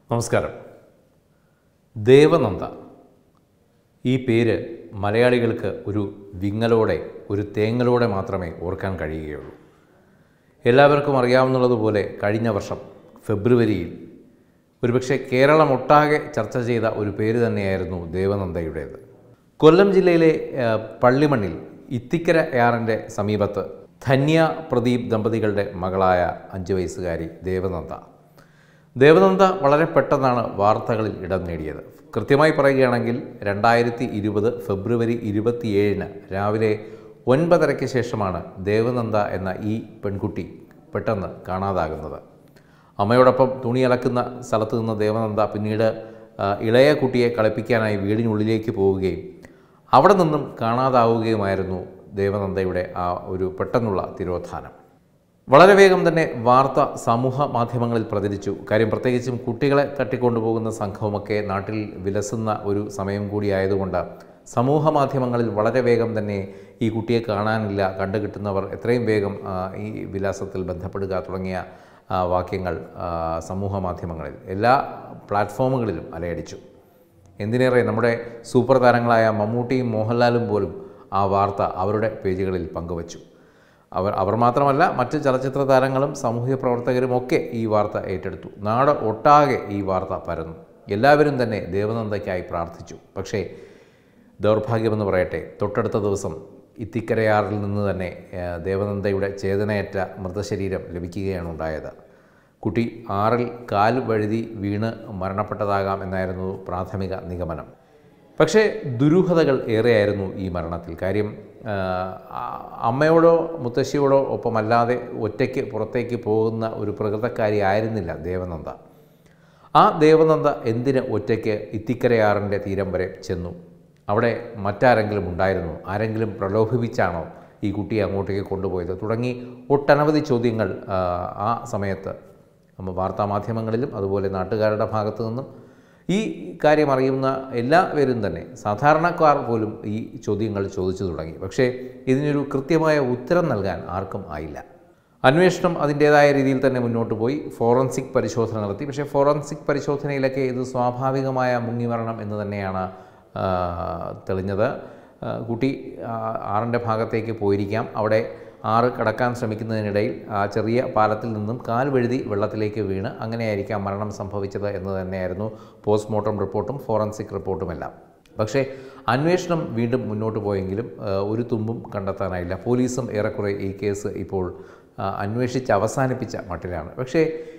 നമസ്കാരം ദേവനന്ദ ഈ പേര് മലയാളികൾക്ക് ഒരു വിങ്ങലോടെ ഒരു തേങ്ങലോടെ മാത്രമേ ഓർക്കാൻ കഴിയുകയുള്ളൂ എല്ലാവർക്കും അറിയാവുന്നതുപോലെ കഴിഞ്ഞ വർഷം ഫെബ്രുവരിയിൽ ഒരുപക്ഷെ കേരളമൊട്ടാകെ ചർച്ച ചെയ്ത ഒരു പേര് തന്നെയായിരുന്നു ദേവനന്ദയുടേത് കൊല്ലം ജില്ലയിലെ ആ, പള്ളിമണ്ണിൽ ഇത്തിക്കര യാറിൻ്റെ സമീപത്ത് ധന്യ പ്രദീപ് ദമ്പതികളുടെ മകളായ അഞ്ച് വയസ്സുകാരി ദേവനന്ദ ദേവനന്ദ വളരെ പെട്ടെന്നാണ് വാർത്തകളിൽ ഇടം നേടിയത് കൃത്യമായി പറയുകയാണെങ്കിൽ രണ്ടായിരത്തി ഇരുപത് ഫെബ്രുവരി ഇരുപത്തിയേഴിന് രാവിലെ ഒൻപതരയ്ക്ക് ശേഷമാണ് ദേവനന്ദ എന്ന ഈ പെൺകുട്ടി പെട്ടെന്ന് കാണാതാകുന്നത് അമ്മയോടൊപ്പം തുണി അലക്കുന്ന സ്ഥലത്ത് നിന്ന് ദേവനന്ദ പിന്നീട് ആ, ഇളയ കുട്ടിയെ കളിപ്പിക്കാനായി വീടിനുള്ളിലേക്ക് പോവുകയും അവിടെ നിന്നും കാണാതാവുകയുമായിരുന്നു ദേവനന്ദയുടെ ആ ഒരു പെട്ടെന്നുള്ള തിരോധാനം വളരെ വേഗം തന്നെ വാർത്ത സമൂഹ മാധ്യമങ്ങളിൽ പ്രചരിച്ചു കാര്യം പ്രത്യേകിച്ചും കുട്ടികളെ തട്ടിക്കൊണ്ടുപോകുന്ന സംഘവുമൊക്കെ നാട്ടിൽ വിലസുന്ന ഒരു സമയം കൂടിയായതുകൊണ്ട് സമൂഹ മാധ്യമങ്ങളിൽ വളരെ വേഗം തന്നെ ഈ കുട്ടിയെ കാണാനില്ല കണ്ടുകിട്ടുന്നവർ എത്രയും വേഗം ആ, ഈ വിലാസത്തിൽ ബന്ധപ്പെടുക തുടങ്ങിയ ആ, വാക്യങ്ങൾ ആ, സമൂഹ മാധ്യമങ്ങളിൽ എല്ലാ പ്ലാറ്റ്ഫോമുകളിലും അലയടിച്ചു എന്തിനേറെ നമ്മുടെ സൂപ്പർ താരങ്ങളായ മമ്മൂട്ടിയും മോഹൻലാലും പോലും ആ വാർത്ത അവരുടെ പേജുകളിൽ പങ്കുവച്ചു അവർ അവർ മാത്രമല്ല മറ്റ് ചലച്ചിത്ര താരങ്ങളും സാമൂഹിക പ്രവർത്തകരും ഒക്കെ ഈ വാർത്ത ഏറ്റെടുത്തു നാട് ഒട്ടാകെ ഈ വാർത്ത പരന്നു എല്ലാവരും തന്നെ ദേവനന്ദയ്ക്കായി പ്രാർത്ഥിച്ചു പക്ഷേ ദൗർഭാഗ്യമെന്ന് പറയട്ടെ തൊട്ടടുത്ത ദിവസം ഇത്തിക്കരയാറിൽ നിന്ന് തന്നെ ഏഹ്, ദേവനന്ദയുടെ ചേതനയറ്റ മൃതശരീരം ലഭിക്കുകയാണ് ഉണ്ടായത് കുട്ടി ആറിൽ കാൽ വഴുതി വീണ് മരണപ്പെട്ടതാകാം എന്നായിരുന്നു പ്രാഥമിക നിഗമനം പക്ഷേ ദുരൂഹതകൾ ഏറെയായിരുന്നു ഈ മരണത്തിൽ കാര്യം ആ, ആ- അമ്മയോടോ മുത്തശ്ശിയോടോ ഒപ്പമല്ലാതെ ഒറ്റയ്ക്ക് പുറത്തേക്ക് പോകുന്ന ഒരു പ്രകൃതക്കാരി ആയിരുന്നില്ല ദേവനന്ദ ആ ദേവനന്ദ എന്തിന് ഒറ്റയ്ക്ക് ഇത്തിക്കരയാറിൻ്റെ തീരം വരെ ചെന്നു അവിടെ മറ്റാരെങ്കിലും ഉണ്ടായിരുന്നോ ആരെങ്കിലും പ്രലോഭിപ്പിച്ചാണോ ഈ കുട്ടിയെ അങ്ങോട്ടേക്ക് കൊണ്ടുപോയത് തുടങ്ങി ഒട്ടനവധി ചോദ്യങ്ങൾ ആ, ആ സമയത്ത് നമ്മ വാർത്താമാധ്യമങ്ങളിലും അതുപോലെ നാട്ടുകാരുടെ ഭാഗത്തു നിന്നും ഈ കാര്യം അറിയുന്ന എല്ലാവരും തന്നെ സാധാരണക്കാർ പോലും ഈ ചോദ്യങ്ങൾ ചോദിച്ചു തുടങ്ങി പക്ഷേ ഇതിനൊരു കൃത്യമായ ഉത്തരം നൽകാൻ ആർക്കും ആയില്ല അന്വേഷണം അതിൻ്റേതായ രീതിയിൽ തന്നെ മുന്നോട്ട് പോയി ഫോറൻസിക് പരിശോധന നടത്തി പക്ഷേ ഫോറൻസിക് പരിശോധനയിലൊക്കെ ഇത് സ്വാഭാവികമായ മുങ്ങിമരണം എന്ന് തന്നെയാണ് ആ, തെളിഞ്ഞത് ആ, കുട്ടി ആ, ആറിൻ്റെ ഭാഗത്തേക്ക് പോയിരിക്കാം അവിടെ ആറ് കടക്കാൻ ശ്രമിക്കുന്നതിനിടയിൽ ആ ചെറിയ പാലത്തിൽ നിന്നും കാൽ വഴുതി വെള്ളത്തിലേക്ക് വീണ് അങ്ങനെയായിരിക്കാം മരണം സംഭവിച്ചത് എന്ന് തന്നെയായിരുന്നു പോസ്റ്റ്മോർട്ടം റിപ്പോർട്ടും ഫോറൻസിക് റിപ്പോർട്ടുമെല്ലാം പക്ഷേ അന്വേഷണം വീണ്ടും മുന്നോട്ട് പോയെങ്കിലും ആ, ഒരു തുമ്പും കണ്ടെത്താനായില്ല പോലീസും ഏറെക്കുറെ ഈ കേസ് ഇപ്പോൾ ആ, അന്വേഷിച്ച് അവസാനിപ്പിച്ച മട്ടിലാണ് പക്ഷേ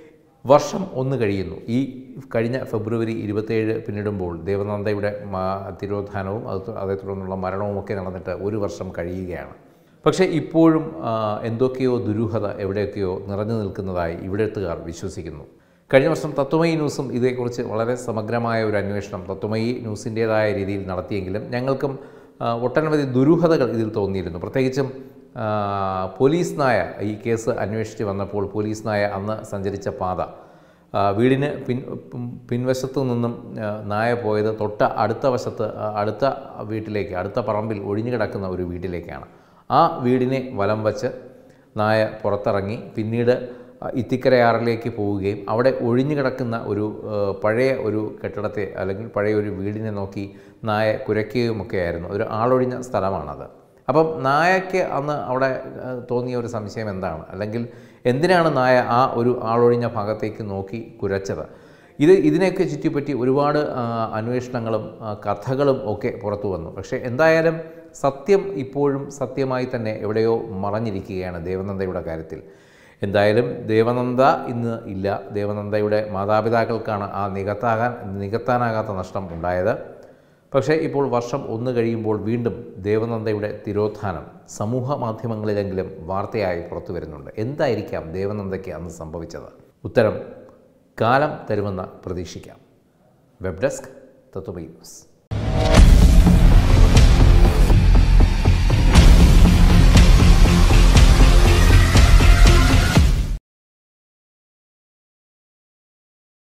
വർഷം ഒന്ന് കഴിയുന്നു ഈ കഴിഞ്ഞ ഫെബ്രുവരി ഇരുപത്തേഴ് പിന്നിടുമ്പോൾ ദേവനന്ദയുടെ മാ- തിരോധാനവും അത് അതേ തുടർന്നുള്ള മരണവും ഒക്കെ നടന്നിട്ട് ഒരു വർഷം കഴിയുകയാണ് പക്ഷേ ഇപ്പോഴും ആ, എന്തൊക്കെയോ ദുരൂഹത എവിടെയൊക്കെയോ നിറഞ്ഞു നിൽക്കുന്നതായി ഇവിടെത്തുകാർ വിശ്വസിക്കുന്നു കഴിഞ്ഞ വർഷം തത്വമയി ന്യൂസും ഇതേക്കുറിച്ച് വളരെ സമഗ്രമായ ഒരു അന്വേഷണം തത്വമയി ന്യൂസിൻ്റേതായ രീതിയിൽ നടത്തിയെങ്കിലും ഞങ്ങൾക്കും ആ, ഒട്ടനവധി ദുരൂഹതകൾ ഇതിൽ തോന്നിയിരുന്നു പ്രത്യേകിച്ചും ആ, പോലീസ് നായ ഈ കേസ് അന്വേഷിച്ച് വന്നപ്പോൾ പോലീസ് നായ അന്ന് സഞ്ചരിച്ച പാത ആ, വീടിന് പിൻ പിൻ- പിൻവശത്തു നിന്നും ആ, നായ പോയത് തൊട്ട അടുത്ത വശത്ത് ആ, അടുത്ത വീട്ടിലേക്ക് അടുത്ത പറമ്പിൽ ഒഴിഞ്ഞു കിടക്കുന്ന ഒരു വീട്ടിലേക്കാണ് ആ വീടിനെ വലം വച്ച് നായ പുറത്തിറങ്ങി പിന്നീട് ആ, ഇത്തിക്കരയാറിലേക്ക് പോവുകയും അവിടെ ഒഴിഞ്ഞു കിടക്കുന്ന ഒരു ആ, പഴയ ഒരു കെട്ടിടത്തെ അല്ലെങ്കിൽ പഴയ ഒരു വീടിനെ നോക്കി നായ കുരയ്ക്കുകയുമൊക്കെ ആയിരുന്നു ഒരു ആളൊഴിഞ്ഞ സ്ഥലമാണത് അപ്പം നായയ്ക്ക് അന്ന് അവിടെ ആ, തോന്നിയ ഒരു സംശയം എന്താണ് അല്ലെങ്കിൽ എന്തിനാണ് നായ ആ ഒരു ആളൊഴിഞ്ഞ ഭാഗത്തേക്ക് നോക്കി കുരച്ചത് ഇത് ഇതിനെയൊക്കെ ചുറ്റിപ്പറ്റി ഒരുപാട് ആ, അന്വേഷണങ്ങളും ആ, കഥകളും ഒക്കെ പുറത്തു വന്നു പക്ഷേ എന്തായാലും സത്യം ഇപ്പോഴും സത്യമായി തന്നെ എവിടെയോ മറഞ്ഞിരിക്കുകയാണ് ദേവനന്ദയുടെ കാര്യത്തിൽ എന്തായാലും ദേവനന്ദ ഇന്ന് ഇല്ല ദേവനന്ദയുടെ മാതാപിതാക്കൾക്കാണ് ആ നികത്താകാൻ നികത്താനാകാത്ത നഷ്ടം ഉണ്ടായത് പക്ഷേ ഇപ്പോൾ വർഷം ഒന്ന് കഴിയുമ്പോൾ വീണ്ടും ദേവനന്ദയുടെ തിരോധാനം സമൂഹ മാധ്യമങ്ങളിലെങ്കിലും വാർത്തയായി പുറത്തു വരുന്നുണ്ട് എന്തായിരിക്കാം ദേവനന്ദയ്ക്ക് അന്ന് സംഭവിച്ചത് ഉത്തരം കാലം തരുമെന്ന് പ്രതീക്ഷിക്കാം വെബ് ഡെസ്ക് തത്വമൈ ന്യൂസ്